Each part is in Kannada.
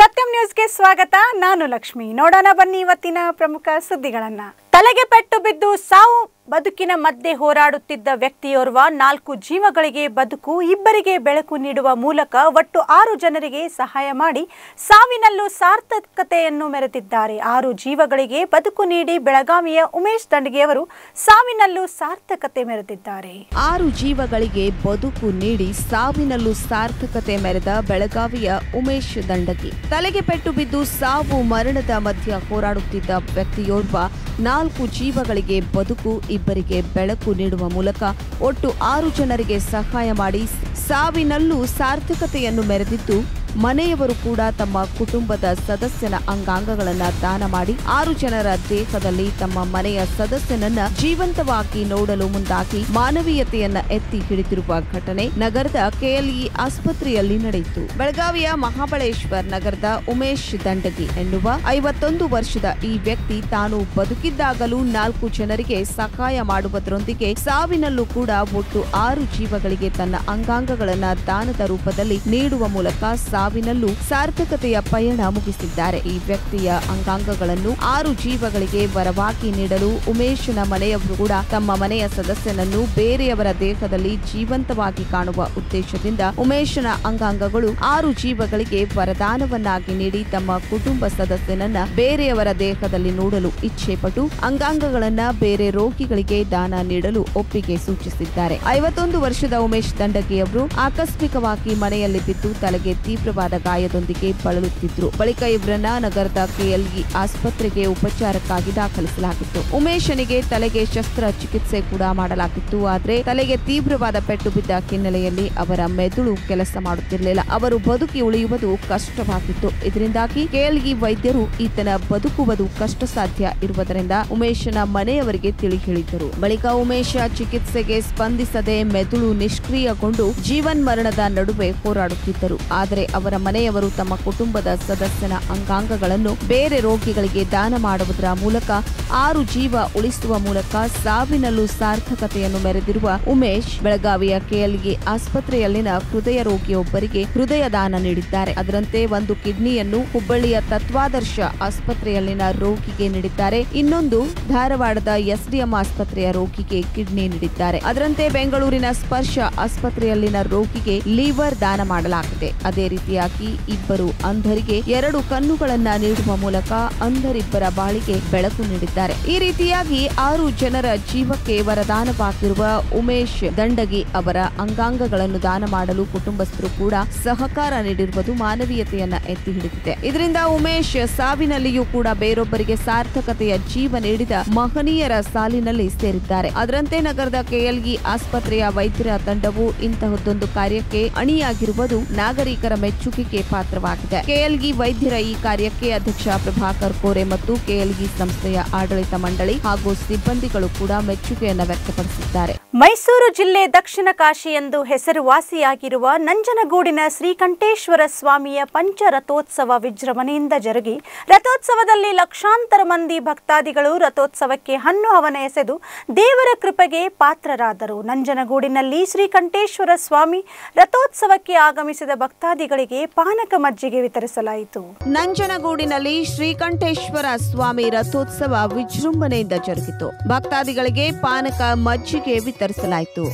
ಸತ್ಯಂ ನ್ಯೂಸ್ಗೆ ಸ್ವಾಗತ ನಾನು ಲಕ್ಷ್ಮಿ ನೋಡೋಣ ಬನ್ನಿ ಇವತ್ತಿನ ಪ್ರಮುಖ ಸುದ್ದಿಗಳನ್ನ ತಲೆಗೆ ಪೆಟ್ಟು ಬಿದ್ದು ಸಾವು ಬದುಕಿನ ಮಧ್ಯೆ ಹೋರಾಡುತ್ತಿದ್ದ ವ್ಯಕ್ತಿಯೋರ್ವ ನಾಲ್ಕು ಜೀವಗಳಿಗೆ ಬದುಕು ಇಬ್ಬರಿಗೆ ಬೆಳಕು ನೀಡುವ ಮೂಲಕ ಒಟ್ಟು ಆರು ಜನರಿಗೆ ಸಹಾಯ ಮಾಡಿ ಸಾವಿನಲ್ಲೂ ಸಾರ್ಥಕತೆಯನ್ನು ಮೆರೆದಿದ್ದಾರೆ ಆರು ಜೀವಗಳಿಗೆ ಬದುಕು ನೀಡಿ ಬೆಳಗಾವಿಯ ಉಮೇಶ್ ದಂಡಗಿಯವರು ಸಾವಿನಲ್ಲೂ ಸಾರ್ಥಕತೆ ಮೆರೆದಿದ್ದಾರೆ ಆರು ಜೀವಗಳಿಗೆ ಬದುಕು ನೀಡಿ ಸಾವಿನಲ್ಲೂ ಸಾರ್ಥಕತೆ ಮೆರೆದ ಬೆಳಗಾವಿಯ ಉಮೇಶ್ ದಂಡಗಿ ತಲೆಗೆ ಪೆಟ್ಟು ಬಿದ್ದು ಸಾವು ಮರಣದ ಮಧ್ಯ ಹೋರಾಡುತ್ತಿದ್ದ ವ್ಯಕ್ತಿಯೋರ್ವ ನಾಲ್ಕು ಜೀವಗಳಿಗೆ ಬದುಕು ಇಬ್ಬರಿಗೆ ಬೆಳಕು ನೀಡುವ ಮೂಲಕ ಒಟ್ಟು ಆರು ಜನರಿಗೆ ಸಹಾಯ ಮಾಡಿ ಸಾವಿನಲ್ಲೂ ಸಾರ್ಥಕತೆಯನ್ನು ಮೆರೆದಿದ್ದು ಮನೆಯವರು ಕೂಡ ತಮ್ಮ ಕುಟುಂಬದ ಸದಸ್ಯನ ಅಂಗಾಂಗಗಳನ್ನ ದಾನ ಮಾಡಿ ಆರು ಜನರ ದೇಹದಲ್ಲಿ ತಮ್ಮ ಮನೆಯ ಸದಸ್ಯನನ್ನ ಜೀವಂತವಾಗಿ ನೋಡಲು ಮುಂದಾಗಿ ಮಾನವೀಯತೆಯನ್ನ ಎತ್ತಿ ಹಿಡಿದಿರುವ ಘಟನೆ ನಗರದ ಕೆಎಲ್ಇ ಆಸ್ಪತ್ರೆಯಲ್ಲಿ ನಡೆಯಿತು ಬೆಳಗಾವಿಯ ಮಹಾಬಳೇಶ್ವರ್ ನಗರದ ಉಮೇಶ್ ದಂಡಗಿ ಎನ್ನುವ ಐವತ್ತೊಂದು ವರ್ಷದ ಈ ವ್ಯಕ್ತಿ ತಾನು ಬದುಕಿದ್ದಾಗಲೂ ನಾಲ್ಕು ಜನರಿಗೆ ಸಹಾಯ ಮಾಡುವುದರೊಂದಿಗೆ ಸಾವಿನಲ್ಲೂ ಕೂಡ ಒಟ್ಟು ಆರು ಜೀವಗಳಿಗೆ ತನ್ನ ಅಂಗಾಂಗಗಳನ್ನ ದಾನದ ರೂಪದಲ್ಲಿ ನೀಡುವ ಮೂಲಕ ಸಾವಿನಲ್ಲೂ ಸಾರ್ಥಕತೆಯ ಪಯಣ ಮುಗಿಸಿದ್ದಾರೆ ಈ ವ್ಯಕ್ತಿಯ ಅಂಗಾಂಗಗಳನ್ನು ಆರು ಜೀವಗಳಿಗೆ ವರವಾಗಿ ನೀಡಲು ಉಮೇಶನ ಮನೆಯವರು ಕೂಡ ತಮ್ಮ ಮನೆಯ ಸದಸ್ಯನನ್ನು ಬೇರೆಯವರ ದೇಹದಲ್ಲಿ ಜೀವಂತವಾಗಿ ಕಾಣುವ ಉದ್ದೇಶದಿಂದ ಉಮೇಶನ ಅಂಗಾಂಗಗಳು ಆರು ಜೀವಗಳಿಗೆ ವರದಾನವನ್ನಾಗಿ ನೀಡಿ ತಮ್ಮ ಕುಟುಂಬ ಸದಸ್ಯನನ್ನ ಬೇರೆಯವರ ದೇಹದಲ್ಲಿ ನೋಡಲು ಇಚ್ಛೆ ಪಟ್ಟು ಅಂಗಾಂಗಗಳನ್ನ ಬೇರೆ ರೋಗಿಗಳಿಗೆ ದಾನ ನೀಡಲು ಒಪ್ಪಿಗೆ ಸೂಚಿಸಿದ್ದಾರೆ ಐವತ್ತೊಂದು ವರ್ಷದ ಉಮೇಶ್ ದಂಡಗಿಯವರು ಆಕಸ್ಮಿಕವಾಗಿ ಮನೆಯಲ್ಲಿ ಬಿದ್ದು ತಲೆಗೆ ತೀವ್ರವಾದ ಗಾಯದೊಂದಿಗೆ ಬಳಲುತ್ತಿದ್ರು ಬಳಿಕ ಇವರನ್ನ ನಗರದ ಕೆಎಲ್ಇ ಆಸ್ಪತ್ರೆಗೆ ಉಪಚಾರಕ್ಕಾಗಿ ದಾಖಲಿಸಲಾಗಿತ್ತು ಉಮೇಶನಿಗೆ ತಲೆಗೆ ಶಸ್ತ್ರ ಚಿಕಿತ್ಸೆ ಕೂಡ ಮಾಡಲಾಗಿತ್ತು ಆದ್ರೆ ತಲೆಗೆ ತೀವ್ರವಾದ ಪೆಟ್ಟು ಬಿದ್ದ ಹಿನ್ನೆಲೆಯಲ್ಲಿ ಅವರ ಮೆದುಳು ಕೆಲಸ ಮಾಡುತ್ತಿರಲಿಲ್ಲ ಅವರು ಬದುಕಿ ಉಳಿಯುವುದು ಕಷ್ಟವಾಗಿತ್ತು ಇದರಿಂದಾಗಿ ಕೆಎಲ್ಇ ವೈದ್ಯರು ಈತನ ಬದುಕುವುದು ಕಷ್ಟ ಸಾಧ್ಯ ಇರುವುದರಿಂದ ಉಮೇಶನ ಮನೆಯವರಿಗೆ ತಿಳಿ ಹೇಳಿದ್ದರು ಬಳಿಕ ಉಮೇಶ ಚಿಕಿತ್ಸೆಗೆ ಸ್ಪಂದಿಸದೆ ಮೆದುಳು ನಿಷ್ಕ್ರಿಯಗೊಂಡು ಜೀವನ್ ಮರಣದ ನಡುವೆ ಹೋರಾಡುತ್ತಿದ್ದರು ಆದರೆ ಅವರ ಮನೆಯವರು ತಮ್ಮ ಕುಟುಂಬದ ಸದಸ್ಯನ ಅಂಗಾಂಗಗಳನ್ನು ಬೇರೆ ರೋಗಿಗಳಿಗೆ ದಾನ ಮಾಡುವುದರ ಮೂಲಕ ಆರು ಜೀವ ಉಳಿಸುವ ಮೂಲಕ ಸಾವಿನಲ್ಲೂ ಸಾರ್ಥಕತೆಯನ್ನು ಮೆರೆದಿರುವ ಉಮೇಶ್ ಬೆಳಗಾವಿಯ ಕೆಎಲ್ಇ ಆಸ್ಪತ್ರೆಯಲ್ಲಿನ ಹೃದಯ ರೋಗಿಯೊಬ್ಬರಿಗೆ ಹೃದಯ ದಾನ ನೀಡಿದ್ದಾರೆ ಅದರಂತೆ ಒಂದು ಕಿಡ್ನಿಯನ್ನು ಹುಬ್ಬಳ್ಳಿಯ ತತ್ವಾದರ್ಶ ಆಸ್ಪತ್ರೆಯಲ್ಲಿನ ರೋಗಿಗೆ ನೀಡಿದ್ದಾರೆ ಇನ್ನೊಂದು ಧಾರವಾಡದ ಎಸ್ಡಿಎಂ ಆಸ್ಪತ್ರೆಯ ರೋಗಿಗೆ ಕಿಡ್ನಿ ನೀಡಿದ್ದಾರೆ ಅದರಂತೆ ಬೆಂಗಳೂರಿನ ಸ್ಪರ್ಶ ಆಸ್ಪತ್ರೆಯಲ್ಲಿನ ರೋಗಿಗೆ ಲಿವರ್ ದಾನ ಮಾಡಲಾಗಿದೆ ಅದೇ ರೀತಿಯಾಗಿ ಇಬ್ಬರು ಅಂಧರಿಗೆ ಎರಡು ಕಣ್ಣುಗಳನ್ನ ನೀಡುವ ಮೂಲಕ ಅಂಧರಿಬ್ಬರ ಬಾಳಿಗೆ ಬೆಳಕು ನೀಡಿದ್ದಾರೆ ಈ ರೀತಿಯಾಗಿ ಆರು ಜನರ ಜೀವಕ್ಕೆ ವರದಾನವಾಗಿರುವ ಉಮೇಶ್ ದಂಡಗಿ ಅವರ ಅಂಗಾಂಗಗಳನ್ನು ದಾನ ಮಾಡಲು ಕುಟುಂಬಸ್ಥರು ಕೂಡ ಸಹಕಾರ ನೀಡಿರುವುದು ಮಾನವೀಯತೆಯನ್ನ ಎತ್ತಿ ಹಿಡಿದಿದೆ ಇದರಿಂದ ಉಮೇಶ್ ಸಾವಿನಲ್ಲಿಯೂ ಕೂಡ ಬೇರೊಬ್ಬರಿಗೆ ಸಾರ್ಥಕತೆಯ ಜೀವ ನೀಡಿದ ಮಹನೀಯರ ಸಾಲಿನಲ್ಲಿ ಸೇರಿದ್ದಾರೆ ಅದರಂತೆ ನಗರದ ಕೆಎಲ್ಇ ಆಸ್ಪತ್ರೆಯ ವೈದ್ಯರ ತಂಡವು ಇಂತಹದ್ದೊಂದು ಕಾರ್ಯಕ್ಕೆ ಅಣಿಯಾಗಿರುವುದು ನಾಗರಿಕರ ಮೆಚ್ಚುಗೆಗೆ ಪಾತ್ರವಾಗಿದೆ ಕೆಎಲ್ಇ ವೈದ್ಯರ ಈ ಕಾರ್ಯಕ್ಕೆ ಅಧ್ಯಕ್ಷ ಪ್ರಭಾಕರ್ ಕೋರೆ ಮತ್ತು ಕೆಎಲ್ಇ ಸಂಸ್ಥೆಯ ಆಡಳಿತ ಮಂಡಳಿ ಹಾಗೂ ಸಿಬ್ಬಂದಿಗಳು ಕೂಡ ಮೆಚ್ಚುಗೆಯನ್ನ ವ್ಯಕ್ತಪಡಿಸಿದ್ದಾರೆ ಮೈಸೂರು ಜಿಲ್ಲೆ ದಕ್ಷಿಣ ಕಾಶಿ ಎಂದು ಹೆಸರುವಾಸಿಯಾಗಿರುವ ನಂಜನಗೂಡಿನ ಶ್ರೀಕಂಠೇಶ್ವರ ಸ್ವಾಮಿಯ ಪಂಚ ರಥೋತ್ಸವ ವಿಜೃಂಭಣೆಯಿಂದ ಜರುಗಿ ರಥೋತ್ಸವದಲ್ಲಿ ಲಕ್ಷಾಂತರ ಮಂದಿ ಭಕ್ತಾದಿಗಳು ರಥೋತ್ಸವಕ್ಕೆ ಹಣ್ಣು ಹವನ ಎಸೆದು ದೇವರ ಕೃಪೆಗೆ ಪಾತ್ರರಾದರು ನಂಜನಗೂಡಿನಲ್ಲಿ ಶ್ರೀಕಂಠೇಶ್ವರ ಸ್ವಾಮಿ ರಥೋತ್ಸವಕ್ಕೆ ಆಗಮಿಸಿದ ಭಕ್ತಾದಿಗಳಿಗೆ ಪಾನಕ ಮಜ್ಜಿಗೆ ವಿತರಿಸಲಾಯಿತು ನಂಜನಗೂಡಿನಲ್ಲಿ ಶ್ರೀಕಂಠೇಶ್ವರ ಸ್ವಾಮಿ ರಥೋತ್ಸವ ವಿಜೃಂಭಣೆಯಿಂದ ಜರುಗಿತು ಭಕ್ತಾದಿಗಳಿಗೆ ಪಾನಕ ಮಜ್ಜಿಗೆ ವಿತರಿಸಲಾಯಿತು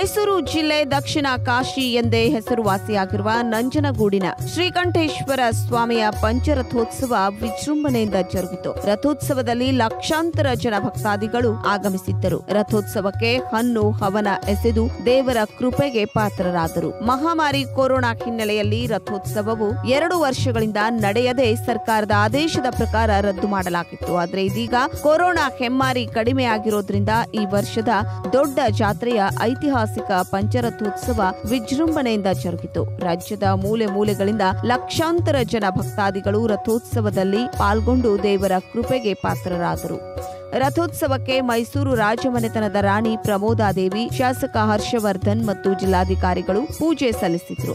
ಮೈಸೂರು ಜಿಲ್ಲೆ ದಕ್ಷಿಣ ಕಾಶಿ ಎಂದೇ ಹೆಸರುವಾಸಿಯಾಗಿರುವ ನಂಜನಗೂಡಿನ ಶ್ರೀಕಂಠೇಶ್ವರ ಸ್ವಾಮಿಯ ಪಂಚರಥೋತ್ಸವ ವಿಜೃಂಭಣೆಯಿಂದ ಜರುಗಿತು ರಥೋತ್ಸವದಲ್ಲಿ ಲಕ್ಷಾಂತರ ಜನ ಭಕ್ತಾದಿಗಳು ಆಗಮಿಸಿದ್ದರು ರಥೋತ್ಸವಕ್ಕೆ ಹಣ್ಣು ಹವನ ಎಸೆದು ದೇವರ ಕೃಪೆಗೆ ಪಾತ್ರರಾದರು ಮಹಾಮಾರಿ ಕೊರೋನಾ ಹಿನ್ನೆಲೆಯಲ್ಲಿ ರಥೋತ್ಸವವು ಎರಡು ವರ್ಷಗಳಿಂದ ನಡೆಯದೆ ಸರ್ಕಾರದ ಆದೇಶದ ಪ್ರಕಾರ ರದ್ದು ಮಾಡಲಾಗಿತ್ತು ಆದರೆ ಇದೀಗ ಕೊರೋನಾ ಹೆಮ್ಮಾರಿ ಕಡಿಮೆಯಾಗಿರೋದ್ರಿಂದ ಈ ವರ್ಷದ ದೊಡ್ಡ ಜಾತ್ರೆಯ ಐತಿಹಾಸಿಕ ಪಂಚರಥೋತ್ಸವ ವಿಜೃಂಭಣೆಯಿಂದ ಜರುಗಿತು ರಾಜ್ಯದ ಮೂಲೆ ಮೂಲೆಗಳಿಂದ ಲಕ್ಷಾಂತರ ಜನ ಭಕ್ತಾದಿಗಳು ರಥೋತ್ಸವದಲ್ಲಿ ಪಾಲ್ಗೊಂಡು ದೇವರ ಕೃಪೆಗೆ ಪಾತ್ರರಾದರು ರಥೋತ್ಸವಕ್ಕೆ ಮೈಸೂರು ರಾಜಮನೆತನದ ರಾಣಿ ಪ್ರಮೋದಾದೇವಿ ಶಾಸಕ ಹರ್ಷವರ್ಧನ್ ಮತ್ತು ಜಿಲ್ಲಾಧಿಕಾರಿಗಳು ಪೂಜೆ ಸಲ್ಲಿಸಿದರು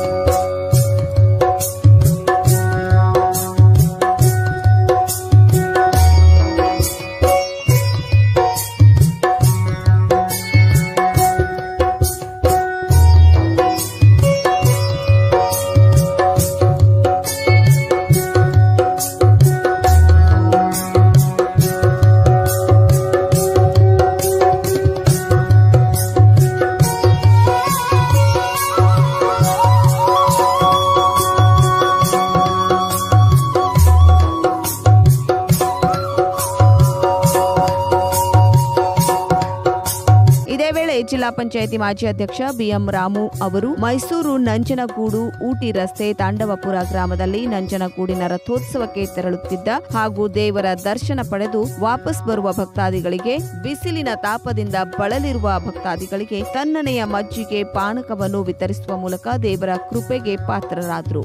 ಇದೇ ವೇಳೆ ಜಿಲ್ಲಾ ಪಂಚಾಯಿತಿ ಮಾಜಿ ಅಧ್ಯಕ್ಷ ಬಿಎಂ ರಾಮು ಅವರು ಮೈಸೂರು ನಂಜನಗೂಡು ಊಟಿ ರಸ್ತೆ ತಾಂಡವಪುರ ಗ್ರಾಮದಲ್ಲಿ ನಂಜನಗೂಡಿನ ರಥೋತ್ಸವಕ್ಕೆ ತೆರಳುತ್ತಿದ್ದ ಹಾಗೂ ದೇವರ ದರ್ಶನ ಪಡೆದು ವಾಪಸ್ ಬರುವ ಭಕ್ತಾದಿಗಳಿಗೆ ಬಿಸಿಲಿನ ತಾಪದಿಂದ ಬಳಲಿರುವ ಭಕ್ತಾದಿಗಳಿಗೆ ತನ್ನನೆಯ ಮಜ್ಜಿಗೆ ಪಾನಕವನ್ನು ವಿತರಿಸುವ ಮೂಲಕ ದೇವರ ಕೃಪೆಗೆ ಪಾತ್ರರಾದರು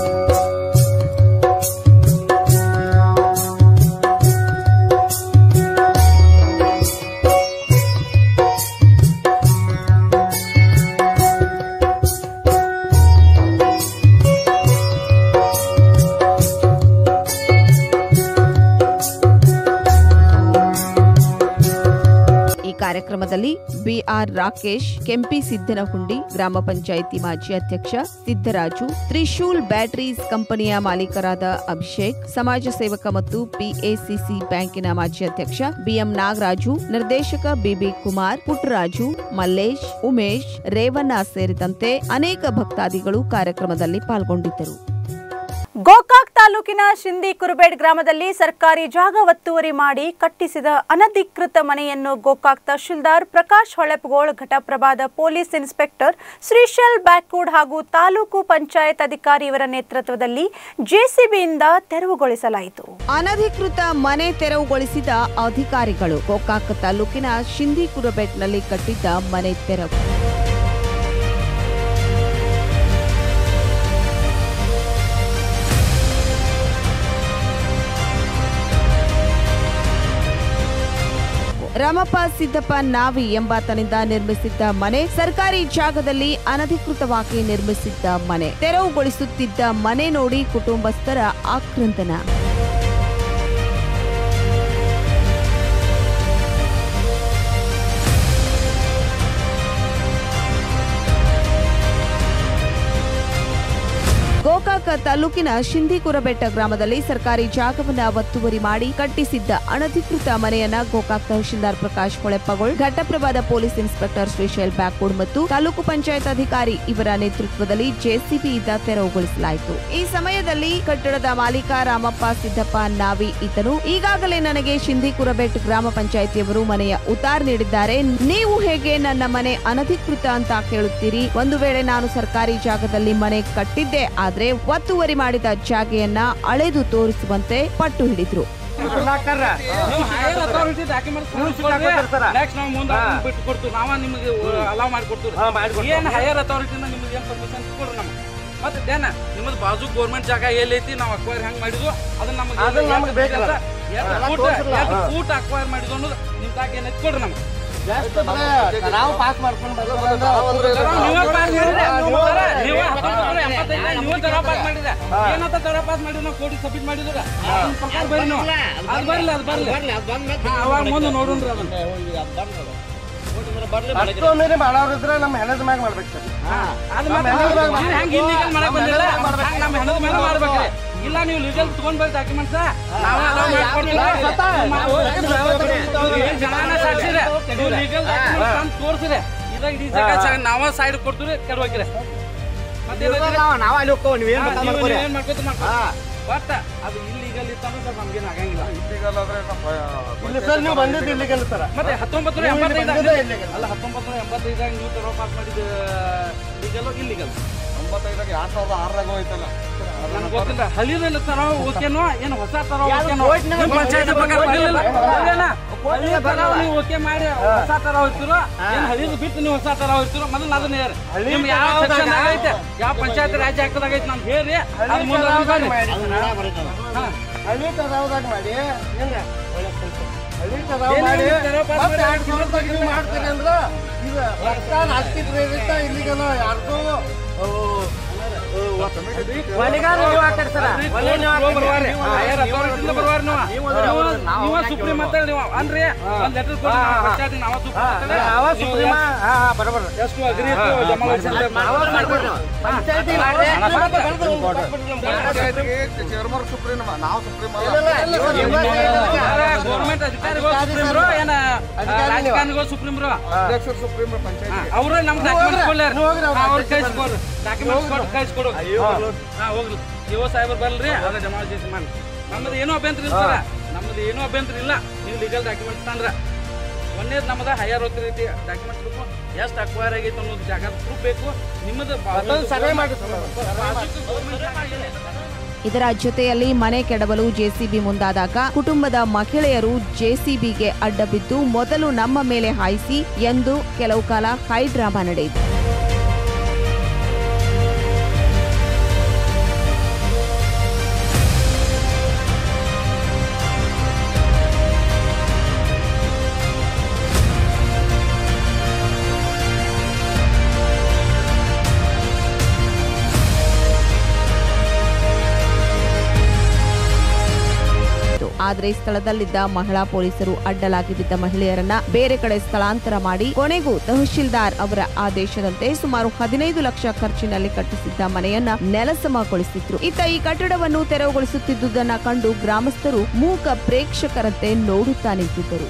ಈ ಕಾರ್ಯಕ್ರಮದಲ್ಲಿ ಬಿಆರ್ ರಾಕೇಶ್ ಕೆಂಪಿ ಸಿದ್ದನಹುಂಡಿ ಗ್ರಾಮ ಪಂಚಾಯಿತಿ ಮಾಜಿ ಅಧ್ಯಕ್ಷ ಸಿದ್ದರಾಜು ತ್ರಿಶೂಲ್ ಬ್ಯಾಟರೀಸ್ ಕಂಪನಿಯ ಮಾಲೀಕರಾದ ಅಭಿಷೇಕ್ ಸಮಾಜ ಸೇವಕ ಮತ್ತು ಪಿಎಸಿಸಿ ಬ್ಯಾಂಕಿನ ಮಾಜಿ ಅಧ್ಯಕ್ಷ ಬಿಎಂ ನಾಗರಾಜು ನಿರ್ದೇಶಕ ಬಿಬಿ ಕುಮಾರ್ ಪುಟ್ಟರಾಜು ಮಲ್ಲೇಶ್ ಉಮೇಶ್ ರೇವಣ್ಣ ಸೇರಿದಂತೆ ಅನೇಕ ಭಕ್ತಾದಿಗಳು ಕಾರ್ಯಕ್ರಮದಲ್ಲಿ ಪಾಲ್ಗೊಂಡಿದ್ದರು ಗೋಕಾಕ್ ತಾಲೂಕಿನ ಶಿಂದಿ ಕುರುಬೇಡ್ ಗ್ರಾಮದಲ್ಲಿ ಸರ್ಕಾರಿ ಜಾಗ ಒತ್ತುವರಿ ಮಾಡಿ ಕಟ್ಟಿಸಿದ ಅನಧಿಕೃತ ಮನೆಯನ್ನು ಗೋಕಾಕ್ ತಹಶೀಲ್ದಾರ್ ಪ್ರಕಾಶ್ ಹೊಳೆಪಗೋಳ್ ಘಟಪ್ರಭಾದ ಪೊಲೀಸ್ ಇನ್ಸ್ಪೆಕ್ಟರ್ ಶ್ರೀಶಲ್ ಬ್ಯಾಕ್ವುಡ್ ಹಾಗೂ ತಾಲೂಕು ಪಂಚಾಯತ್ ಅಧಿಕಾರಿ ಇವರ ನೇತೃತ್ವದಲ್ಲಿ ಜೆಸಿಬಿಯಿಂದ ತೆರವುಗೊಳಿಸಲಾಯಿತು ಅನಧಿಕೃತ ಮನೆ ತೆರವುಗೊಳಿಸಿದ ಅಧಿಕಾರಿಗಳು ಗೋಕಾಕ್ ತಾಲೂಕಿನ ಶಿಂದಿಕುರಬೆಟ್ನಲ್ಲಿ ಕಟ್ಟಿದ್ದ ಮನೆ ತೆರವು ರಾಮಪ್ಪ ಸಿದ್ದಪ್ಪ ನಾವಿ ಎಂಬಾತನಿಂದ ನಿರ್ಮಿಸಿದ್ದ ಮನೆ ಸರ್ಕಾರಿ ಜಾಗದಲ್ಲಿ ಅನಧಿಕೃತವಾಗಿ ನಿರ್ಮಿಸಿದ್ದ ಮನೆ ತೆರವುಗೊಳಿಸುತ್ತಿದ್ದ ಮನೆ ನೋಡಿ ಕುಟುಂಬಸ್ಥರ ಆಕ್ರಂದನ ಗೋಕಾಕ ತಾಲೂಕಿನ ಶಿಂದಿಕುರಬೆಟ್ಟ ಗ್ರಾಮದಲ್ಲಿ ಸರ್ಕಾರಿ ಜಾಗವನ್ನ ಒತ್ತುವರಿ ಮಾಡಿ ಕಟ್ಟಿಸಿದ್ದ ಅನಧಿಕೃತ ಮನೆಯನ್ನ ಗೋಕಾಕ್ ತಹಶೀಲ್ದಾರ್ ಪ್ರಕಾಶ್ ಹೊಳೆಪ್ಪಗೋಳ್ ಘಟಪ್ರಭಾದ ಪೊಲೀಸ್ ಇನ್ಸ್ಪೆಕ್ಟರ್ ಶ್ರೀಶೈಲ್ ಬ್ಯಾಕ್ವುಡ್ ಮತ್ತು ತಾಲೂಕು ಪಂಚಾಯತ್ ಅಧಿಕಾರಿ ಇವರ ನೇತೃತ್ವದಲ್ಲಿ ಜೆಸಿಬಿಯಿಂದ ತೆರವುಗೊಳಿಸಲಾಯಿತು ಈ ಸಮಯದಲ್ಲಿ ಕಟ್ಟಡದ ಮಾಲೀಕ ರಾಮಪ್ಪ ಸಿದ್ದಪ್ಪ ನಾವಿ ಈತನು ಈಗಾಗಲೇ ನನಗೆ ಶಿಂದಿಕುರಬೆಟ್ ಗ್ರಾಮ ಪಂಚಾಯತಿಯವರು ಮನೆಯ ಉತ್ತಾರ್ ನೀಡಿದ್ದಾರೆ ನೀವು ಹೇಗೆ ನನ್ನ ಮನೆ ಅನಧಿಕೃತ ಅಂತ ಕೇಳುತ್ತೀರಿ ಒಂದು ವೇಳೆ ನಾನು ಸರ್ಕಾರಿ ಜಾಗದಲ್ಲಿ ಮನೆ ಕಟ್ಟಿದ್ದೆ ಆದ್ರೆ ಒತ್ತುವರಿ ಮಾಡಿದ ಜಾಗೆಯನ್ನ ಅಳೆದು ತೋರಿಸುವಂತೆ ಪಟ್ಟು ಹಿಡಿದ್ರು ನೀವು higher authority documents ಕೊಡ್ರಿ. Next ನಾವು ಮುಂದೆ ಅದನ್ನ ಬಿಟ್ಟು ಕೊಡ್ತೀವಿ ನಾವ ನಿಮಗೆ ಅಲಾವ್ ಮಾಡಿ ಕೊಡ್ತೀವಿ ಏನ್ ಹೈಯರ್ ಅಥಾರಿಟಿನ ನಿಮ್ಗೆ ಏನ್ ಪರ್ಮಿಷನ್ ಕೊಡ್ರಿ ನಮ್ಗೆ ಮತ್ತೆ ದೇನ ನಿಮ್ಮದು ಬಾಜು ಗೌರ್ಮೆಂಟ್ ಜಾಗ ಎಲ್ಲೈತಿ ನಾವು ಅಕ್ವೈರ್ ಹೆಂಗ್ ಮಾಡಿದ್ವು ಅದನ್ನ ನಮಗೆ ಅದನ್ನ ನಮ್ಗೆ ಬೇಕಲ್ಲ. ಫೂಟ್ ಅಕ್ವೈರ್ ಮಾಡಿದ್ವು ಅನ್ನೋದು ನಿಮ್ ತಾಕ ಏನೈತಿ ಕೊಡ್ರಿ ನಮ್ಗೆ ನಾವು ಪಾಸ್ ಮಾಡ್ಕೊಂಡು ನೀವೇ ಪಾಸ್ ಮಾಡಿದ್ರೆ ನೀವೇ ಹತ್ತೊಂಬತ್ತು ಎಪ್ಪತ್ತೈದು ನೀವೇ ತರ ಪಾಸ್ ಮಾಡಿದ್ರೆ ಏನಂತ ತರ ಪಾಸ್ ಮಾಡಿದ್ರೆ ನಾವು ಕೋಟಿ ಸಬ್ಮಿಟ್ ಮಾಡಿದ್ರ ಅದ್ರ ಪ್ರಕಾರ ಬರ್ರಿ ನೀವು ಅದು ಬರ್ಲಿ ಅದು ಬರ್ಲಿ ಹಾ, ಅವಾಗ ಮುಂದೆ ನೋಡೋಣ್ರಿ ಅದನ್ನ ಅಷ್ಟೊಂದ್ರೆ ಮಾಡೋರಿದ್ರೆ ನಮ್ಮ ಹೆಣದ ಮ್ಯಾಗ ಮಾಡ್ಬೇಕು ಸರ್ ಅದು ಮತ್ತೆ ನೀವು ಹೆಂಗ್ illegal ಮಾಡಕ್ ಬಂದಿಲ್ಲ ಹಂಗ್ ನಮ್ಮ ಹೆಣದ ಮೇಲೆ ಮಾಡ್ಬೇಕ್ರಿ ಇಲ್ಲ ನೀವು ಲೀಗಲ್ ತಗೊಂಡ್ ಬರ್ರಿ ಡಾಕ್ಯುಮೆಂಟ್ಸ್ ನಾವೇ allow ಮಾಡ್ಕೊಡ್ತೀವಿ. ನಾವು ಏನ್ ಜನಾನ ಸಾಕ್ಷಿದೆ ನೀವು ಲೀಗಲ್ ಡಾಕ್ಯುಮೆಂಟ್ಸ್ ತಂದು ತೋರ್ಸಿದೆ ಇದ ಇಡೀ ಜಾಗ ಜಾಗ ನಾವ ಸೈಡ್ ಕೊಡ್ತೀವಿ ಕೆಡವಾಕಿರ ಮತ್ತೆ ನಾವ್ ಅಲ್ಲಿ ಹೋಗ್ಕೋ ನೀವ್ ಏನ್ ಬೇಕಾದ್ ಮಾಡ್ಕೊರಿ. ಏನ್ ಮಾಡ್ಕೊತ ಮಾಡ್ಕೊ ಬಟ್ ಅದು ಇಲ್ಲಿಗಲ್ ಇತ್ತಂದ್ರೆ ಸರ್ ನಮ್ಗೇನು ಆಗಂಗಿಲ್ಲ ಇಲ್ಲಿ ಸರ್ ನೀವು ಬಂದಿದ್ದು ಇಲ್ಲಿಗೆ ಸರ್ ಮತ್ತೆ ಹತ್ತೊಂಬತ್ತು ನೀವು ಇಲ್ಲಿ ಎಂಬತ್ತೈದು ಬಂದಿದ್ದೇ ಇಲ್ಲಿಗೆ. ಅಲ್ಲ ಹತ್ತೊಂಬತ್ತು ನೂರ ಎಂಬತ್ತೈದಾಗ ನೀವು ಟೆರೋ ಪಾಸ್ ಮಾಡಿದ ಲೀಗಲ್ ಇಲ್ಲಿಗಲ್ ಒಂಬತ್ತೈದಾಗ ಎರಡ್ ಸಾವಿರದ ಆರರಾಗ ಹೋಯ್ತಲ್ಲ ನನಗೆ ಗೊತ್ತಿಲ್ಲ ಹಳ್ಳಿನಲ್ಲಿ ತರ ಓಕೆನೋ ಏನು ಹೊಸ ತರ ಓಕೆನೋ ಕೋರ್ಟ್ನಾಗ ನಿಮ್ಮ ಪಂಚಾಯತ್ ಪ್ರಕಾರ ಕೋರ್ಟ್ನಾಗ ಬರ್ಲಿಲ್ಲ. ಅಲ್ಲೇನ? ಹಳ್ಳಿ ತರ ಬರ್ಲಿಲ್ಲ. ನೀವು ಓಕೆ ಮಾಡಿ ಹೊಸ ತರ ಹೋಗ್ತಿರೋ ಏನು ಹಳ್ಳಿದು ಬಿಟ್ಟು ನೀವು ಹೊಸ ತರ ಹೋಗ್ತಿರೋ ಮೊದಲು ಅದನ್ನ ಹೇಳಿ ಹಳ್ಳಿ ನಿಮ್ಗೆ ಯಾವ ತರದಾಗ ಸೆಕ್ಷನ್ ಐತೆ ಯಾವ ಪಂಚಾಯತ್ ರಾಜ್ಯ ಆಗ್ತದಾಗ ಐತೆ ನಾನು ಹೇಳಿ ಅದು ಮುಂದೆ ತರದಾಗ ಬರ್ರಿ. ಮಾಡಿ. ಹಾ. ಹಳ್ಳಿ ತರದಾಗ ಮಾಡಿ ಹೆಂಗ ಹಳ್ಳಿ ತರದಾಗ ಏನು ಮಾಡಿ ನೀವು ತರ ಪಾಸ್ ಮತ್ತೆ ಮಾಡಿ ಎರಡ್ ಸಾವಿರದಾಗ ನೀವು ಮಾಡ್ತೀರಿ ಅಂದ್ರ ಇದು ರಕ್ತ ಹಾಕ್ತಿದ್ರಿ ಇಷ್ಟ ಇಲ್ಲಿಗನ ಯಾರ್ದು ಒಲಿಗಾರ ನೀವು ಹಾಕ್ತೀರಿ ಸರ್ ಒಲೆ ನೀವು ನೀವು ಬರ್ವಾರಿ. ಹಾಕ್ತೀರಿ. ಹೈಯರ್ ಅಥಾರಿಟಿಯಿಂದ ಬರ್ವಾರಿ ನೀವು. ನೀವು ನೀವು- ನಾವು ನೀವು ಯಾಕೆ ಸುಪ್ರೀಂ ಅಂತ ಹೇಳಿ ನೀವು ಅನ್ರಿ ಒಂದ್ ಲೆಟರ್ ಕೊಡಿ ನಾವು ಪಂಚಾಯತಿಗೆ ನಾವು ಸುಪ್ರೀಂ ಅಂತ ಹೇಳಿ. ಅವ ನೀವು ಸುಪ್ರೀಮ ಹಾ ಹಾ ಬರೋಬರ ಎಷ್ಟು ಅಗ್ರಿ ಇತ್ತು ಜಮಾ ಮಾಡ್ಸಿದ್ರೆ ಅವಾಗ ಮಾಡ್ಕೊಡ್ರಿ ನಾವು. ಪಂಚಾಯ್ತಿ ಚೇರ್ಮನ್ ಸುಪ್ರೀಂ ನಾವು ಸುಪ್ರೀಂ ಗೌರ್ಮೆಂಟ್ ಅಧಿಕಾರಿಗಳು ಸುಪ್ರೀಂರು ಏನ ಅಧಿಕಾರಿ ನೀವು. ರಾಜಕಾರಣಿಗಳು ಸುಪ್ರೀಂರು ಅಧ್ಯಕ್ಷರು ಸುಪ್ರೀಂ ಪಂಚಾಯತ್ ಅವ್ರ ನಮ್ ಡಾಕ್ಯುಮೆಂಟ್ಸ್ ಕೊಡ್ಲಾರ ನೀವು ಹೋಗ್ರಿ ಅವ್ರ ಅವ್ರ ಕಳಿಸ್ಕೊಡ್ರಿ ಡಾಕ್ಯುಮೆಂಟ್ಸ್ ಕೊಟ್ಟು ಕಳಿಸ್ಕೊಡು ಹಾ ಹೋಗ್ಲಿ ಇವ ಸಾಹೇಬರ್ ಬರ್ಲ್ರಿ ಅದ ಜಮಾ ಮಾಡ್ಸಿ ಮಾಡಿ ನಮ್ಮದು ಏನೂ ಅಭ್ಯಂತರ ಇಲ್ಲ ಸರ್ ನಮ್ಮದು ಏನೂ ಅಭ್ಯಂತರ ಇಲ್ಲ ನೀವು ಲೀಗಲ್ ಡಾಕ್ಯುಮೆಂಟ್ಸ್ ತಂದ್ರ ಒಂದೇದು ನಮ್ಮದ ಹೈಯರ್ ಅಥಾರಿಟಿ ಡಾಕ್ಯುಮೆಂಟ್ಸ್ ಬೇಕು ಎಷ್ಟು ಅಕ್ವೈರ್ ಆಗೈತೆ ಅನ್ನೋದು ಜಾಗ ಪ್ರೂಫ್ ಬೇಕು ನಿಮ್ಮದು ಸರ್ವೆ ಮಾಡಿ ಇದರ ಜೊತೆಯಲ್ಲಿ ಮನೆ ಕೆಡವಲು ಜೆಸಿಬಿ ಮುಂದಾದಾಗ ಕುಟುಂಬದ ಮಹಿಳೆಯರು ಜೆಸಿಬಿಗೆ ಅಡ್ಡ ಬಿದ್ದು ಮೊದಲು ನಮ್ಮ ಮೇಲೆ ಹಾಯಿಸಿ ಎಂದು ಕೆಲವು ಕಾಲ ಹೈ ಡ್ರಾಮಾ ನಡೆಯಿತು ಆದರೆ ಸ್ಥಳದಲ್ಲಿದ್ದ ಮಹಿಳಾ ಪೊಲೀಸರು ಅಡ್ಡಲಾಗಿ ಬಿದ್ದ ಮಹಿಳೆಯರನ್ನ ಬೇರೆ ಕಡೆ ಸ್ಥಳಾಂತರ ಮಾಡಿ ಕೊನೆಗೂ ತಹಶೀಲ್ದಾರ್ ಅವರ ಆದೇಶದಂತೆ ಸುಮಾರು ಹದಿನೈದು ಲಕ್ಷ ಖರ್ಚಿನಲ್ಲಿ ಕಟ್ಟಿಸಿದ್ದ ಮನೆಯನ್ನ ನೆಲಸಮಗೊಳಿಸಿದ್ರು ಇತ್ತ ಈ ಕಟ್ಟಡವನ್ನು ತೆರವುಗೊಳಿಸುತ್ತಿದ್ದುದನ್ನ ಕಂಡು ಗ್ರಾಮಸ್ಥರು ಮೂಕ ಪ್ರೇಕ್ಷಕರಂತೆ ನೋಡುತ್ತಾ ನಿಂತಿದ್ದರು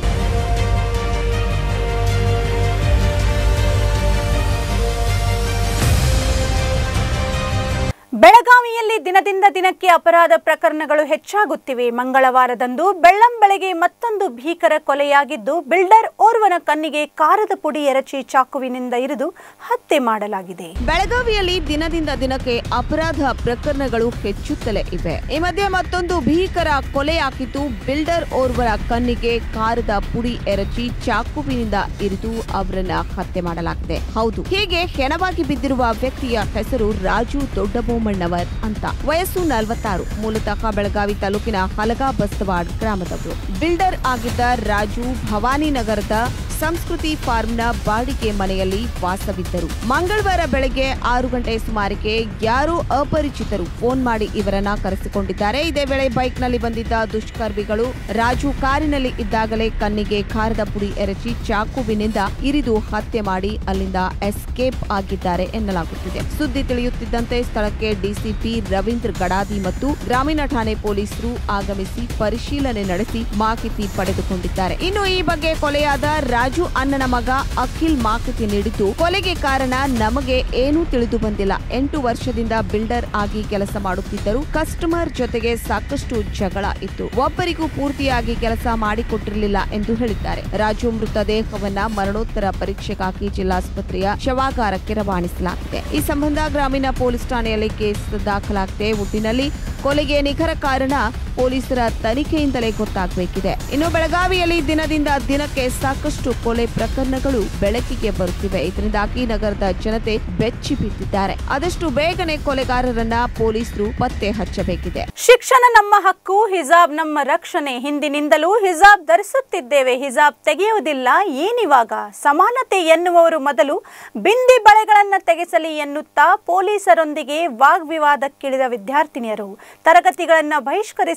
ಬೆಳಗಾವಿಯಲ್ಲಿ ದಿನದಿಂದ ದಿನಕ್ಕೆ ಅಪರಾಧ ಪ್ರಕರಣಗಳು ಹೆಚ್ಚಾಗುತ್ತಿವೆ ಮಂಗಳವಾರದಂದು ಬೆಳ್ಳಂಬೆಳಗ್ಗೆ ಮತ್ತೊಂದು ಭೀಕರ ಕೊಲೆಯಾಗಿದ್ದು ಬಿಲ್ಡರ್ ಓರ್ವನ ಕಣ್ಣಿಗೆ ಕಾರದ ಪುಡಿ ಎರಚಿ ಚಾಕುವಿನಿಂದ ಇರಿದು ಹತ್ಯೆ ಮಾಡಲಾಗಿದೆ ಬೆಳಗಾವಿಯಲ್ಲಿ ದಿನದಿಂದ ದಿನಕ್ಕೆ ಅಪರಾಧ ಪ್ರಕರಣಗಳು ಹೆಚ್ಚುತ್ತಲೇ ಇವೆ ಈ ಮಧ್ಯೆ ಮತ್ತೊಂದು ಭೀಕರ ಕೊಲೆಯಾಗಿದ್ದು ಬಿಲ್ಡರ್ ಓರ್ವರ ಕಣ್ಣಿಗೆ ಕಾರದ ಪುಡಿ ಎರಚಿ ಚಾಕುವಿನಿಂದ ಇರಿದು ಅವರನ್ನ ಹತ್ಯೆ ಮಾಡಲಾಗಿದೆ ಹೌದು ಹೀಗೆ ಹೆಣವಾಗಿ ಬಿದ್ದಿರುವ ವ್ಯಕ್ತಿಯ ಹೆಸರು ರಾಜು ದೊಡ್ಡಬೋಮಣ್ಣವರ್ ಅಂತ ವಯಸ್ಸು ನಲವತ್ತಾರು ಮೂಲತಃ ಬೆಳಗಾವಿ ತಾಲೂಕಿನ ಹಲಗಾ ಬಸ್ತವಾಡ್ ಗ್ರಾಮದವರು ಬಿಲ್ಡರ್ ಆಗಿದ್ದ ರಾಜು ಭವಾನಿನಗರದ ಸಂಸ್ಕೃತಿ ಫಾರ್ಮ್ನ ಬಾಡಿಗೆ ಮನೆಯಲ್ಲಿ ವಾಸವಿದ್ದರು ಮಂಗಳವಾರ ಬೆಳಗ್ಗೆ ಆರು ಗಂಟೆ ಸುಮಾರಿಗೆ ಯಾರೋ ಅಪರಿಚಿತರು ಫೋನ್ ಮಾಡಿ ಇವರನ್ನ ಕರೆಸಿಕೊಂಡಿದ್ದಾರೆ ಇದೇ ವೇಳೆ ಬೈಕ್ನಲ್ಲಿ ಬಂದಿದ್ದ ದುಷ್ಕರ್ಮಿಗಳು ರಾಜು ಕಾರಿನಲ್ಲಿ ಇದ್ದಾಗಲೇ ಕಣ್ಣಿಗೆ ಖಾರದ ಪುಡಿ ಎರಚಿ ಚಾಕುವಿನಿಂದ ಇರಿದು ಹತ್ಯೆ ಮಾಡಿ ಅಲ್ಲಿಂದ ಎಸ್ಕೇಪ್ ಆಗಿದ್ದಾರೆ ಎನ್ನಲಾಗುತ್ತಿದೆ ಸುದ್ದಿ ತಿಳಿಯುತ್ತಿದ್ದಂತೆ ಸ್ಥಳಕ್ಕೆ ಡಿಸಿಪಿ ರವೀಂದ್ರ ಗಡಾದಿ ಮತ್ತು ಗ್ರಾಮೀಣ ಠಾಣೆ ಪೊಲೀಸರು ಆಗಮಿಸಿ ಪರಿಶೀಲನೆ ನಡೆಸಿ ಮಾಹಿತಿ ಪಡೆದುಕೊಂಡಿದ್ದಾರೆ ಇನ್ನು ಈ ಬಗ್ಗೆ ಕೊಲೆಯಾದ ರಾಜು ಅಣ್ಣನ ಮಗ ಅಖಿಲ್ ಮಾಹಿತಿ ನೀಡಿದ್ದು ಕೊಲೆಗೆ ಕಾರಣ ನಮಗೆ ಏನೂ ತಿಳಿದು ಬಂದಿಲ್ಲ ಎಂಟು ವರ್ಷದಿಂದ ಬಿಲ್ಡರ್ ಆಗಿ ಕೆಲಸ ಮಾಡುತ್ತಿದ್ದರು ಕಸ್ಟಮರ್ ಜೊತೆಗೆ ಸಾಕಷ್ಟು ಜಗಳ ಇತ್ತು ಒಬ್ಬರಿಗೂ ಪೂರ್ತಿಯಾಗಿ ಕೆಲಸ ಮಾಡಿಕೊಟ್ಟಿರಲಿಲ್ಲ ಎಂದು ಹೇಳಿದ್ದಾರೆ ರಾಜು ಮೃತದೇಹವನ್ನ ಮರಣೋತ್ತರ ಪರೀಕ್ಷೆಗಾಗಿ ಜಿಲ್ಲಾಸ್ಪತ್ರೆಯ ಶವಾಗಾರಕ್ಕೆ ರವಾನಿಸಲಾಗಿದೆ ಈ ಸಂಬಂಧ ಗ್ರಾಮೀಣ ಪೊಲೀಸ್ ಠಾಣೆಯಲ್ಲಿ ಕೇಸ್ ದಾಖಲಾಗಿದೆ ಒಟ್ಟಿನಲ್ಲಿ ಕೊಲೆಗೆ ನಿಖರ ಕಾರಣ ಪೊಲೀಸರ ತನಿಖೆಯಿಂದಲೇ ಗೊತ್ತಾಗಬೇಕಿದೆ ಇನ್ನು ಬೆಳಗಾವಿಯಲ್ಲಿ ದಿನದಿಂದ ದಿನಕ್ಕೆ ಸಾಕಷ್ಟು ಕೊಲೆ ಪ್ರಕರಣಗಳು ಬೆಳಕಿಗೆ ಬರುತ್ತಿವೆ ಇದರಿಂದಾಗಿ ನಗರದ ಜನತೆ ಬೆಚ್ಚಿ ಬಿದ್ದಿದ್ದಾರೆ ಆದಷ್ಟು ಬೇಗನೆ ಕೊಲೆಗಾರರನ್ನ ಪೊಲೀಸರು ಪತ್ತೆ ಹಚ್ಚಬೇಕಿದೆ ಶಿಕ್ಷಣ ನಮ್ಮ ಹಕ್ಕು ಹಿಜಾಬ್ ನಮ್ಮ ರಕ್ಷಣೆ ಹಿಂದಿನಿಂದಲೂ ಹಿಜಾಬ್ ಧರಿಸುತ್ತಿದ್ದೇವೆ ಹಿಜಾಬ್ ತೆಗೆಯುವುದಿಲ್ಲ ಏನಿವಾಗ ಸಮಾನತೆ ಎನ್ನುವವರು ಮೊದಲು ಬಿಂದಿ ಬಳೆಗಳನ್ನ ತೆಗೆಸಲಿ ಎನ್ನುತ್ತಾ ಪೊಲೀಸರೊಂದಿಗೆ ವಾಗ್ವಿವಾದಕ್ಕಿಳಿದ ವಿದ್ಯಾರ್ಥಿನಿಯರು ತರಗತಿಗಳನ್ನ ಬಹಿಷ್ಕರಿಸಿ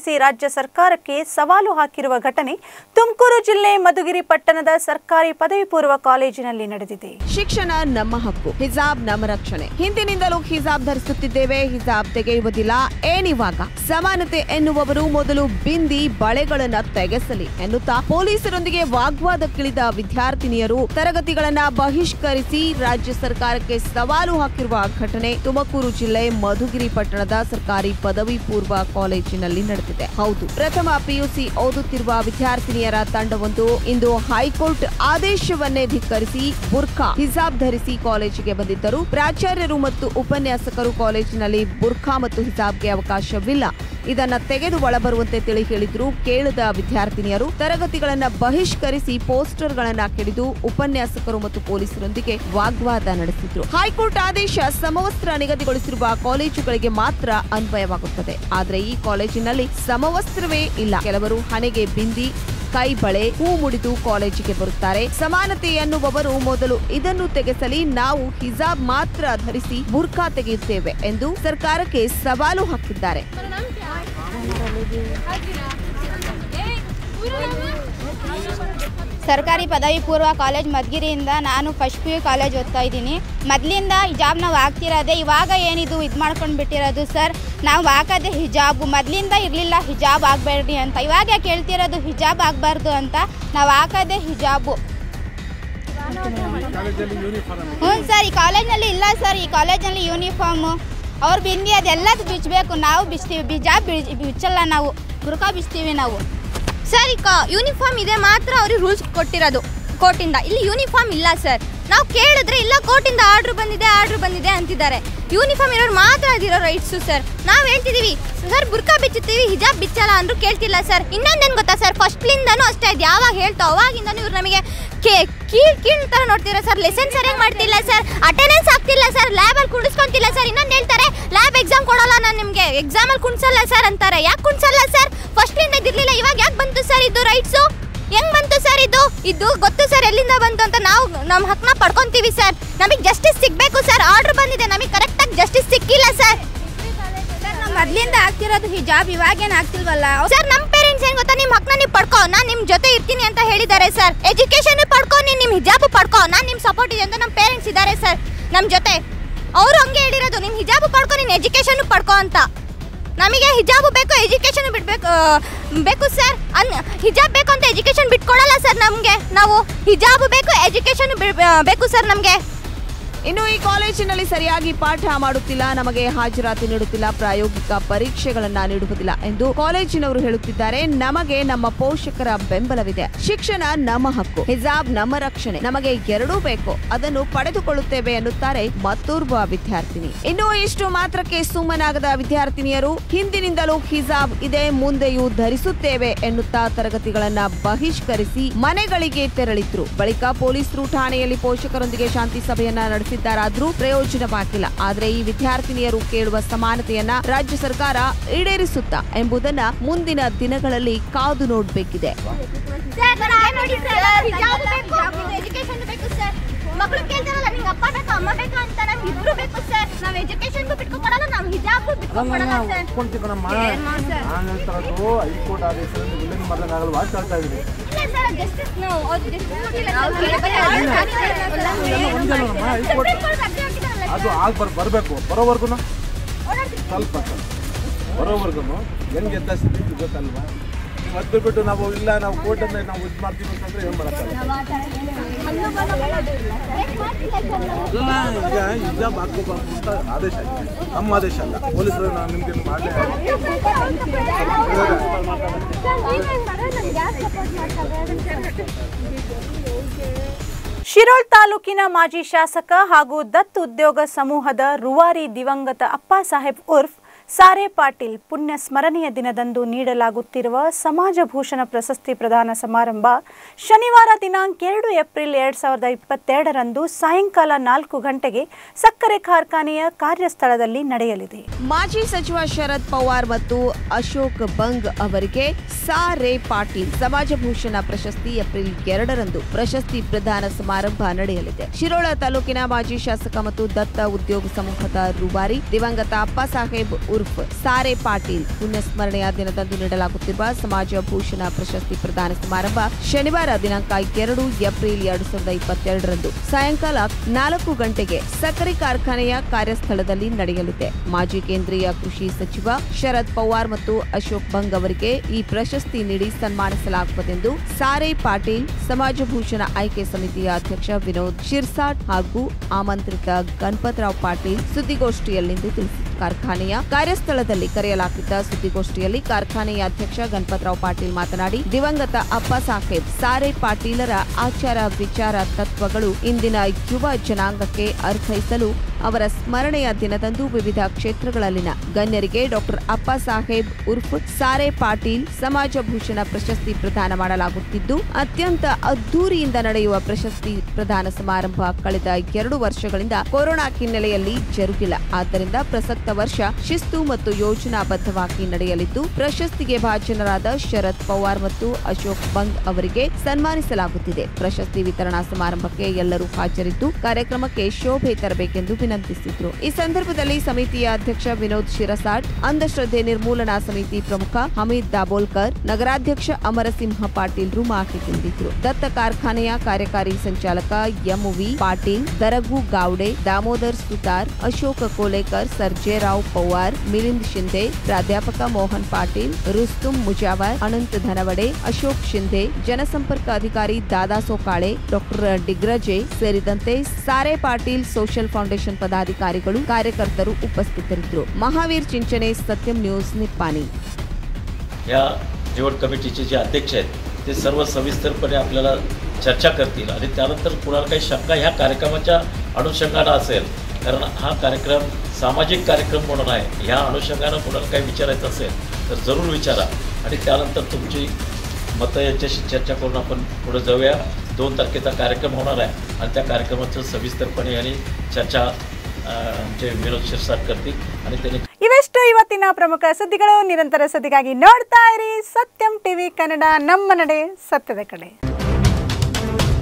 ನಡೆಸಿ ರಾಜ್ಯ ಸರ್ಕಾರಕ್ಕೆ ಸವಾಲು ಹಾಕಿರುವ ಘಟನೆ ತುಮಕೂರು ಜಿಲ್ಲೆ ಮಧುಗಿರಿ ಪಟ್ಟಣದ ಸರ್ಕಾರಿ ಪದವಿ ಪೂರ್ವ ಕಾಲೇಜಿನಲ್ಲಿ ನಡೆದಿದೆ ಶಿಕ್ಷಣ ನಮ್ಮ ಹಕ್ಕು ಹಿಜಾಬ್ ನಮ್ಮ ರಕ್ಷಣೆ ಹಿಂದಿನಿಂದಲೂ ಹಿಜಾಬ್ ಧರಿಸುತ್ತಿದ್ದೇವೆ ಹಿಜಾಬ್ ತೆಗೆಯುವುದಿಲ್ಲ ಏನಿವಾಗ ಸಮಾನತೆ ಎನ್ನುವವರು ಮೊದಲು ಬಿಂದಿ ಬಳೆಗಳನ್ನ ತೆಗೆಸಲಿ ಎನ್ನುತ್ತಾ ಪೊಲೀಸರೊಂದಿಗೆ ವಾಗ್ವಾದಕ್ಕಿಳಿದ ವಿದ್ಯಾರ್ಥಿನಿಯರು ತರಗತಿಗಳನ್ನ ಬಹಿಷ್ಕರಿಸಿ ರಾಜ್ಯ ಸರ್ಕಾರಕ್ಕೆ ಸವಾಲು ಹಾಕಿರುವ ಘಟನೆ ತುಮಕೂರು ಜಿಲ್ಲೆ ಮಧುಗಿರಿ ಪಟ್ಟಣದ ಸರ್ಕಾರಿ ಪದವಿ ಪೂರ್ವ ಕಾಲೇಜಿನಲ್ಲಿ ನಡೆದಿದೆ ಹೌದು ಪ್ರಥಮ ಪಿಯುಸಿ ಓದುತ್ತಿರುವ ವಿದ್ಯಾರ್ಥಿನಿಯರ ತಂಡವೊಂದು ಇಂದು ಹೈಕೋರ್ಟ್ ಆದೇಶವನ್ನೇ ಧಿಕ್ಕರಿಸಿ ಬುರ್ಖಾ ಹಿಜಾಬ್ ಧರಿಸಿ ಕಾಲೇಜಿಗೆ ಬಂದಿದ್ದರು ಪ್ರಾಚಾರ್ಯರು ಮತ್ತು ಉಪನ್ಯಾಸಕರು ಕಾಲೇಜಿನಲ್ಲಿ ಬುರ್ಖಾ ಮತ್ತು ಹಿಜಾಬ್ಗೆ ಅವಕಾಶವಿಲ್ಲ ಇದನ್ನ ತೆಗೆದು ಒಳಬರುವಂತೆ ತಿಳಿ ಹೇಳಿದ್ರು ಕೇಳದ ವಿದ್ಯಾರ್ಥಿನಿಯರು ತರಗತಿಗಳನ್ನ ಬಹಿಷ್ಕರಿಸಿ ಪೋಸ್ಟರ್ಗಳನ್ನ ಕೆಡಿದು ಉಪನ್ಯಾಸಕರು ಮತ್ತು ಪೊಲೀಸರೊಂದಿಗೆ ವಾಗ್ವಾದ ನಡೆಸಿದ್ರು ಹೈಕೋರ್ಟ್ ಆದೇಶ ಸಮವಸ್ತ್ರ ನಿಗದಿಗೊಳಿಸಿರುವ ಕಾಲೇಜುಗಳಿಗೆ ಮಾತ್ರ ಅನ್ವಯವಾಗುತ್ತದೆ ಆದ್ರೆ ಈ ಕಾಲೇಜಿನಲ್ಲಿ ಸಮವಸ್ತ್ರವೇ ಇಲ್ಲ ಕೆಲವರು ಹಣೆಗೆ ಬಿಂದಿ ಕೈ ಬಳೆ ಹೂ ಮುಡಿದು ಕಾಲೇಜಿಗೆ ಬರುತ್ತಾರೆ ಸಮಾನತೆ ಎನ್ನುವವರು ಮೊದಲು ಇದನ್ನು ತೆಗೆಸಲಿ ನಾವು ಹಿಜಾಬ್ ಮಾತ್ರ ಧರಿಸಿ ಬುರ್ಖಾ ತೆಗೆಯುತ್ತೇವೆ ಎಂದು ಸರ್ಕಾರಕ್ಕೆ ಸವಾಲು ಹಾಕಿದ್ದಾರೆ ಸರ್ಕಾರಿ ಪದವಿ ಪೂರ್ವ ಕಾಲೇಜ್ ಮಧುಗಿರಿಯಿಂದ ನಾನು ಫಸ್ಟ್ ಪಿ ಯು ಕಾಲೇಜ್ ಓದ್ತಾ ಇದ್ದೀನಿ ಮೊದಲಿಂದ ಹಿಜಾಬ್ ನಾವು ಹಾಕ್ತಿರೋದೆ ಇವಾಗ ಏನಿದು ಇದು ಮಾಡ್ಕೊಂಡು ಬಿಟ್ಟಿರೋದು ಸರ್ ನಾವು ಹಾಕೋದೇ ಹಿಜಾಬು ಮೊದಲಿಂದ ಇರಲಿಲ್ಲ ಹಿಜಾಬ್ ಆಗಬೇಡ್ರಿ ಅಂತ ಇವಾಗ ಯಾಕೆ ಹೇಳ್ತಿರೋದು ಹಿಜಾಬ್ ಆಗಬಾರ್ದು ಅಂತ ನಾವು ಹಾಕೋದೇ ಹಿಜಾಬು ಹ್ಞೂ ಸರ್ ಈ ಕಾಲೇಜ್ನಲ್ಲಿ ಇಲ್ಲ ಸರ್ ಈ ಕಾಲೇಜ್ನಲ್ಲಿ ಯೂನಿಫಾರ್ಮು ಅವ್ರು ಬಿಂದಿ ಅದೆಲ್ಲದು ಬಿಚ್ಚಬೇಕು ನಾವು ಬಿಚ್ತೀವಿ ಬಿಜಾಬ್ ಬಿಜ್ ಬಿಚ್ಚಲ್ಲ ನಾವು ಬುರ್ಕಾ ಬಿಚ್ತೀವಿ ನಾವು ಸರ್ ಈಗ ಯೂನಿಫಾರ್ಮ್ ಇದೆ ಮಾತ್ರ ಅವ್ರಿಗೆ ರೂಲ್ಸ್ ಕೊಟ್ಟಿರೋದು ಕೋರ್ಟಿಂದ ಇಲ್ಲಿ ಯೂನಿಫಾರ್ಮ್ ಇಲ್ಲ ಸರ್ ನಾವು ಕೇಳಿದ್ರೆ ಇಲ್ಲ ಕೋರ್ಟಿಂದ ಆರ್ಡ್ರ್ ಬಂದಿದೆ ಆರ್ಡ್ರ್ ಬಂದಿದೆ ಅಂತಿದ್ದಾರೆ ಯೂನಿಫಾರ್ಮ್ ಇರೋರು ಮಾತ್ರ ಅದಿರೋ ರೈಟ್ಸು ಸರ್ ನಾವು ಹೇಳ್ತಿದ್ದೀವಿ ಸರ್ ಬುರ್ಕಾ ಬಿಚ್ಚುತ್ತೀವಿ ಹಿಜಾಬ್ ಬಿಚ್ಚಲ್ಲ ಅಂದ್ರೂ ಕೇಳ್ತಿಲ್ಲ ಸರ್ ಇನ್ನೊಂದೇನು ಗೊತ್ತಾ ಸರ್ ಫಸ್ಟ್ಲಿಂದನೂ ಅಷ್ಟೇ ಅದು ಯಾವಾಗ ಹೇಳ್ತಾವ ಅವಾಗಿಂದನೂ ಇವ್ರು ನಮಗೆ ಕೇ ಕೀಳ್ ಕೀಳ್ ಥರ ನೋಡ್ತೀರಾ ಸರ್ ಲೆಸನ್ ಸರಿಯಾಗಿ ಮಾಡ್ತಿಲ್ಲ ಸರ್ ಅಟೆಂಡೆನ್ಸ್ ಆಗ್ತಿಲ್ಲ ಸರ್ ಲ್ಯಾಬಲ್ಲಿ ಕುಣಿಸ್ಕೊಂತಿಲ್ಲ ಸರ್ ಇನ್ನೊಂದು ಹೇಳ್ತಾರೆ ಲ್ಯಾಬ್ ಎಕ್ಸಾಮ್ ಕೊಡಲ್ಲ ನಾನು ನಿಮಗೆ ಎಕ್ಸಾಮಲ್ಲಿ ಕುಣಿಸಲ್ಲ ಸರ್ ಅಂತಾರೆ ಯಾಕೆ ಕುಣಿಸಲ್ಲ ಸರ್ ಫಸ್ಟ್ಲಿಂದ ಇದಿರಲಿಲ್ಲ ಇವಾಗ ಯಾಕೆ ಬಂತು ಸರ್ ಇದು ರೈಟ್ಸು ಹೆಂಗ್ ಬಂತು ಸರ್ ಇದು ಇದು ಗೊತ್ತು ಸರ್ ಎಲ್ಲಿಂದ ಬಂತು ಅಂತ ನಾವು ನಮ್ಮ ಹಕ್ಕನ್ನ ಪಡ್ಕೊಂತೀವಿ ಸರ್ ನಮಗೆ ಜಸ್ಟಿಸ್ ಸಿಗಬೇಕು ಸರ್ ಆರ್ಡರ್ ಬಂದಿದೆ ನಮಗೆ ಕರೆಕ್ಟಾಗಿ ಜಸ್ಟಿಸ್ ಸಿಕ್ಕಿಲ್ಲ ಸರ್ ಸರ್ ನಾವು ಮೊದಲಿಂದ ಆಗ್ತಿರೋದು ಹಿಜಾಬ್ ಇವಾಗೇನು ಆಗ್ತಿಲ್ವಲ್ಲ ಸರ್ ನಮ್ಮ ಪೇರೆಂಟ್ಸ್ ಏನ್ ಗೊತ್ತಾ ನಿಮ್ಮ ಹಕ್ಕನ್ನ ನೀವು ಪಡ್ಕೋ ನಾನು ನಿಮ್ಮ ಜೊತೆ ಇರ್ತೀನಿ ಅಂತ ಹೇಳಿದ್ದಾರೆ ಸರ್ ಎಜುಕೇಶನ್ ಪಡ್ಕೋ ನೀನು ನಿಮ್ಮ ಹಿಜಾಬ್ ಪಡ್ಕೋ ನಾನು ನಿಮ್ಮ ಸಪೋರ್ಟ್ ಇದೆ ಅಂತ ನಮ್ಮ ಪೇರೆಂಟ್ಸ್ ಇದ್ದಾರೆ ಸರ್ ನಮ್ಮ ಜೊತೆ ಅವರು ಹಂಗೆ ಹೇಳಿರೋದು ನಿನ್ನ ಹಿಜಾಬ್ ಪಡ್ಕೋ ನೀನು ಎಜುಕೇಶನ್ ಪಡ್ಕೋ ಅಂತ ನಮಗೆ ಹಿಜಾಬ್ ಬೇಕು ಎಜುಕೇಶನ್ ಬಿಡ್ಬೇಕು ಆ, ಬೇಕು ಸರ್ ಅನ್ ಹಿಜಾಬ್ ಬೇಕು ಅಂತ ಎಜುಕೇಶನ್ ಬಿಟ್ಕೊಡಲ್ಲ ಸರ್ ನಮಗೆ ನಾವು ಹಿಜಾಬ್ ಬೇಕು ಎಜುಕೇಶನ್ ಬೇಕು ಸರ್ ನಮಗೆ ಇನ್ನು ಈ ಕಾಲೇಜಿನಲ್ಲಿ ಸರಿಯಾಗಿ ಪಾಠ ಮಾಡುತ್ತಿಲ್ಲ ನಮಗೆ ಹಾಜರಾತಿ ನೀಡುತ್ತಿಲ್ಲ ಪ್ರಾಯೋಗಿಕ ಪರೀಕ್ಷೆಗಳನ್ನ ನೀಡುವುದಿಲ್ಲ ಎಂದು ಕಾಲೇಜಿನವರು ಹೇಳುತ್ತಿದ್ದಾರೆ ನಮಗೆ ನಮ್ಮ ಪೋಷಕರ ಬೆಂಬಲವಿದೆ ಶಿಕ್ಷಣ ನಮ್ಮ ಹಕ್ಕು ಹಿಜಾಬ್ ನಮ್ಮ ರಕ್ಷಣೆ ನಮಗೆ ಎರಡೂ ಬೇಕು ಅದನ್ನು ಪಡೆದುಕೊಳ್ಳುತ್ತೇವೆ ಎನ್ನುತ್ತಾರೆ ಮತ್ತೋರ್ವ ವಿದ್ಯಾರ್ಥಿನಿ ಇನ್ನು ಇಷ್ಟು ಮಾತ್ರಕ್ಕೆ ಸುಮ್ಮನಾಗದ ವಿದ್ಯಾರ್ಥಿನಿಯರು ಹಿಂದಿನಿಂದಲೂ ಹಿಜಾಬ್ ಇದೆ ಮುಂದೆಯೂ ಧರಿಸುತ್ತೇವೆ ಎನ್ನುತ್ತಾ ತರಗತಿಗಳನ್ನ ಬಹಿಷ್ಕರಿಸಿ ಮನೆಗಳಿಗೆ ತೆರಳಿದ್ರು ಬಳಿಕ ಪೊಲೀಸರು ಠಾಣೆಯಲ್ಲಿ ಪೋಷಕರೊಂದಿಗೆ ಶಾಂತಿ ಸಭೆಯನ್ನ ನಡೆಸಿದ್ದಾರಾದ್ರೂ ಪ್ರಯೋಜನವಾಗಿಲ್ಲ ಆದ್ರೆ ಈ ವಿದ್ಯಾರ್ಥಿನಿಯರು ಕೇಳುವ ಸಮಾನತೆಯನ್ನ ರಾಜ್ಯ ಸರ್ಕಾರ ಈಡೇರಿಸುತ್ತಾ ಎಂಬುದನ್ನ ಮುಂದಿನ ದಿನಗಳಲ್ಲಿ ಕಾದು ನೋಡಬೇಕಿದೆ ಎಜುಕೇಶನ್ ಬೇಕು ಸರ್ ಮಕ್ಕಳು ಕೇಳ್ತಾರಲ್ಲ ನಿಂಗೆ ಅಪ್ಪ ಬೇಕಾ ಅಮ್ಮ ಬೇಕಾ ಅಂತ ನಮ್ಗೆ ಇಬ್ರು ಬೇಕು ಸರ್ ನಾವು ಎಜುಕೇಶನ್ಗೂ ಬಿಟ್ಕೊಡಲ್ಲ ನಾವು ಹಿಜಾಬ್ಗೂ ಬಿಟ್ಕೊಡಲ್ಲ ಸರ್ ನಾನು ಹೇಳ್ತಾರದು ಹೈಕೋರ್ಟ್ ಆದೇಶದಿಂದ ಉಲ್ಲಂಘನೆ ಮಾಡ್ದಂಗಾಗಲ್ಲ ವಾಚ್ ಹೇಳ್ತಾ ಇದ್ದೀನಿ ಇಲ್ಲ ಸರ್ ಜಸ್ಟಿಸ್ ನಾವು ಅವ್ರು justice ಕೊಟ್ಟಿಲ್ಲ ಅದು ಆಗ ಬರ್ ಬರಬೇಕು ಬರೋವರೆಗೂ ಸ್ವಲ್ಪ ಸ್ವಲ್ಪ ಬರೋವರೆಗೂ ಹೆಂಗೆ ಎತ್ತ ಸ್ಥಿತಿ ಗೊತ್ತಲ್ವಾ ನೀವು ಅದು ಬಿಟ್ಟು ನಾವು ಇಲ್ಲ ನಾವು ಕೋರ್ಟ್ ಅಂದ್ರೆ ನಾವು ಇದು ಮಾಡ್ತೀವಿ ಅಂತಂದ್ರೆ ಏನು ಮಾಡೋಕ್ಕಲ್ಲ ಈಗ ಹಿಜಾಬ್ ಹಾಕ್ಬೇಕು ಅಂತ ಆದೇಶ ಆಗಿದೆ ನಮ್ಮ ಆದೇಶ ಅಲ್ಲ ಪೊಲೀಸರು ನಾವು ನಿಮ್ಗೆ ಮಾಡಲೇ ಶಿರೋಳ್ ತಾಲೂಕಿನ ಮಾಜಿ ಶಾಸಕ ಹಾಗೂ ದತ್ ಉದ್ಯೋಗ ಸಮೂಹದ ರುವಾರಿ ದಿವಂಗತ ಅಪ್ಪ ಸಾಹೇಬ್ ಉರ್ಫ್ ಸಾರೆ ಪಾಟೀಲ್ ಪುಣ್ಯ ಸ್ಮರಣೆಯ ದಿನದಂದು ನೀಡಲಾಗುತ್ತಿರುವ ಸಮಾಜ ಭೂಷಣ ಪ್ರಶಸ್ತಿ ಪ್ರದಾನ ಸಮಾರಂಭ ಶನಿವಾರ ದಿನಾಂಕ ಎರಡು ಏಪ್ರಿಲ್ ಎರಡ್ ಸಾವಿರದ ಇಪ್ಪತ್ತೆರಡರಂದು ಸಾಯಂಕಾಲ ನಾಲ್ಕು ಗಂಟೆಗೆ ಸಕ್ಕರೆ ಕಾರ್ಖಾನೆಯ ಕಾರ್ಯಸ್ಥಳದಲ್ಲಿ ನಡೆಯಲಿದೆ ಮಾಜಿ ಸಚಿವ ಶರದ್ ಪವಾರ್ ಮತ್ತು ಅಶೋಕ್ ಬಂಗ್ ಅವರಿಗೆ ಸಾ ರೇ ಪಾಟೀಲ್ ಸಮಾಜ ಭೂಷಣ ಪ್ರಶಸ್ತಿ ಏಪ್ರಿಲ್ ಎರಡರಂದು ಪ್ರಶಸ್ತಿ ಪ್ರದಾನ ಸಮಾರಂಭ ನಡೆಯಲಿದೆ ಶಿರೋಳ ತಾಲೂಕಿನ ಮಾಜಿ ಶಾಸಕ ಮತ್ತು ದತ್ತ ಉದ್ಯೋಗ ಸಮೂಹದ ರೂವಾರಿ ದಿವಂಗತ ಅಪ್ಪ ಸಾಹೇಬ್ ಉರ್ಫ್ ಸಾರೆ ಪಾಟೀಲ್ ಪುಣ್ಯಸ್ಮರಣೆಯ ದಿನದಂದು ನೀಡಲಾಗುತ್ತಿರುವ ಸಮಾಜ ಭೂಷಣ ಪ್ರಶಸ್ತಿ ಪ್ರದಾನ ಸಮಾರಂಭ ಶನಿವಾರ ದಿನಾಂಕ ಎರಡು ಏಪ್ರಿಲ್ ಎರಡ್ ಸಾವಿರದ ಇಪ್ಪತ್ತೆರಡರಂದು ಸಾಯಂಕಾಲ ನಾಲ್ಕು ಗಂಟೆಗೆ ಸಕ್ಕರೆ ಕಾರ್ಖಾನೆಯ ಕಾರ್ಯಸ್ಥಳದಲ್ಲಿ ನಡೆಯಲಿದೆ ಮಾಜಿ ಕೇಂದ್ರೀಯ ಕೃಷಿ ಸಚಿವ ಶರದ್ ಪವಾರ್ ಮತ್ತು ಅಶೋಕ್ ಬಂಗ್ ಅವರಿಗೆ ಈ ಪ್ರಶಸ್ತಿ ನೀಡಿ ಸನ್ಮಾನಿಸಲಾಗುವುದೆಂದು ಸಾರೆ ಪಾಟೀಲ್ ಸಮಾಜ ಭೂಷಣ ಆಯ್ಕೆ ಸಮಿತಿಯ ಅಧ್ಯಕ್ಷ ವಿನೋದ್ ಶಿರ್ಸಾಟ್ ಹಾಗೂ ಆಮಂತ್ರಿತ ಗಣಪತರಾವ್ ಪಾಟೀಲ್ ಸುದ್ದಿಗೋಷ್ಠಿಯಲ್ಲಿಂದು ತಿಳಿಸಿದರು ಕಾರ್ಖಾನೆಯ ಕಾರ್ಯಸ್ಥಳದಲ್ಲಿ ಕರೆಯಲಾಗಿದ್ದ ಸುದ್ದಿಗೋಷ್ಠಿಯಲ್ಲಿ ಕಾರ್ಖಾನೆಯ ಅಧ್ಯಕ್ಷ ಗಣಪತರಾವ್ ಪಾಟೀಲ್ ಮಾತನಾಡಿ ದಿವಂಗತ ಅಪ್ಪ ಸಾಹೇಬ್ ಸಾರೆ ಪಾಟೀಲರ ಆಚಾರ ವಿಚಾರ ತತ್ವಗಳು ಇಂದಿನ ಯುವ ಜನಾಂಗಕ್ಕೆ ಅರ್ಥೈಸಲು ಅವರ ಸ್ಮರಣೆಯ ದಿನದಂದು ವಿವಿಧ ಕ್ಷೇತ್ರಗಳಲ್ಲಿನ ಗಣ್ಯರಿಗೆ ಡಾಕ್ಟರ್ ಅಪ್ಪ ಸಾಹೇಬ್ ಉರ್ಫ್ ಸಾರೆ ಪಾಟೀಲ್ ಸಮಾಜ ಭೂಷಣ ಪ್ರಶಸ್ತಿ ಪ್ರದಾನ ಮಾಡಲಾಗುತ್ತಿದ್ದು ಅತ್ಯಂತ ಅದ್ದೂರಿಯಿಂದ ನಡೆಯುವ ಪ್ರಶಸ್ತಿ ಪ್ರದಾನ ಸಮಾರಂಭ ಕಳೆದ ಎರಡು ವರ್ಷಗಳಿಂದ ಕೊರೋನಾ ಹಿನ್ನೆಲೆಯಲ್ಲಿ ಜರುಗಿಲ್ಲ ಆದ್ದರಿಂದ ಪ್ರಸಕ್ತ ವರ್ಷ ಶಿಸ್ತು ಮತ್ತು ಯೋಜನಾಬದ್ಧವಾಗಿ ನಡೆಯಲಿದ್ದು ಪ್ರಶಸ್ತಿಗೆ ಭಾಜನರಾದ ಶರದ್ ಪವಾರ್ ಮತ್ತು ಅಶೋಕ್ ಬಂಗ್ ಅವರಿಗೆ ಸನ್ಮಾನಿಸಲಾಗುತ್ತಿದೆ ಪ್ರಶಸ್ತಿ ವಿತರಣಾ ಸಮಾರಂಭಕ್ಕೆ ಎಲ್ಲರೂ ಹಾಜರಿದ್ದು ಕಾರ್ಯಕ್ರಮಕ್ಕೆ ಶೋಭೆ ತರಬೇಕೆಂದು ವಿನಂತಿಸಿದ್ರು ಈ ಸಂದರ್ಭದಲ್ಲಿ ಸಮಿತಿಯ ಅಧ್ಯಕ್ಷ ವಿನೋದ್ ಶಿರಸಾಟ್ ಅಂಧಶ್ರದ್ಧೆ ನಿರ್ಮೂಲನಾ ಸಮಿತಿ ಪ್ರಮುಖ ಹಮೀದ್ ದಾಬೋಲ್ಕರ್ ನಗರಾಧ್ಯಕ್ಷ ಅಮರಸಿಂಹ ಪಾಟೀಲ್ರು ಮಾಹಿತಿ ನೀಡಿದ್ರು ದತ್ತ ಕಾರ್ಖಾನೆಯ ಕಾರ್ಯಕಾರಿ ಸಂಚಾಲಕ ಎಂವಿ ಪಾಟೀಲ್ ದರಗು ಗಾವ್ಡೆ ದಾಮೋದರ್ ಸುತಾರ್ ಅಶೋಕ್ ಕೋಲೇಕರ್ ಸರ್ಜೇರಾವ್ ಪವಾರ್ ಮಿಲಿಂದ್ ಶಿಂದೆ ಪ್ರಾಧ್ಯಾಪಕ ಮೋಹನ್ ಪಾಟೀಲ್ ರುಸ್ತುಂ ಮುಜಾವರ್ ಅನಂತ್ ಧನವಡೆ ಅಶೋಕ್ ಶಿಂದೆ ಜನಸಂಪರ್ಕ ಅಧಿಕಾರಿ ದಾದಾ ಸೋಕಾಳೆ ಡಾಕ್ಟರ್ ಡಿಗ್ರಜೆ ಸೇರಿದಂತೆ ಸಾರೆ पाटील सोशल फाउंडेशन पदाधिकारीಗಳು ಕಾರ್ಯಕರ್ತರು ಉಪಸ್ಥಿತರಿದ್ದರು ಮಹಾವೀರ್ ಚಿಂಚನೆ ಸತ್ಯಂ ನ್ಯೂಸ್ ನಿಪ್ಪಾಣಿ या निवड कमिटीचे जे अध्यक्ष आहेत ते सर्व सविस्तरपणे आपल्याला चर्चा करतील आणि त्यानंतर कुणाला काही शंका ह्या कार्यक्रमाच्या अनुषंगानं असेल कारण हा कार्यक्रम सामाजिक कार्यक्रम म्हणून आहे ह्या अनुषंगानं कुणाला काही विचारायचं असेल तर जरूर विचारा आणि त्यानंतर तुमची मतं याच्याशी चर्चा करून आपण पुढे जाऊया दोन तारखेचा कार्यक्रम होणार आहे आणि त्या कार्यक्रमाचं सविस्तरपणे आणि चर्चा अं, आमचे विनोद शिरसाट करतील आणि त्यांनी ಇವೆಷ್ಟು ಇವತ್ತಿನ ಪ್ರಮುಖ ಸುದ್ದಿಗಳು ನಿರಂತರ ಸುದ್ದಿಗಾಗಿ ನೋಡ್ತಾ ಇರಿ ಸತ್ಯಂ ಟಿವಿ ಕನ್ನಡ ನಮ್ಮ ನಡೆ ಸತ್ಯದ ಕಡೆ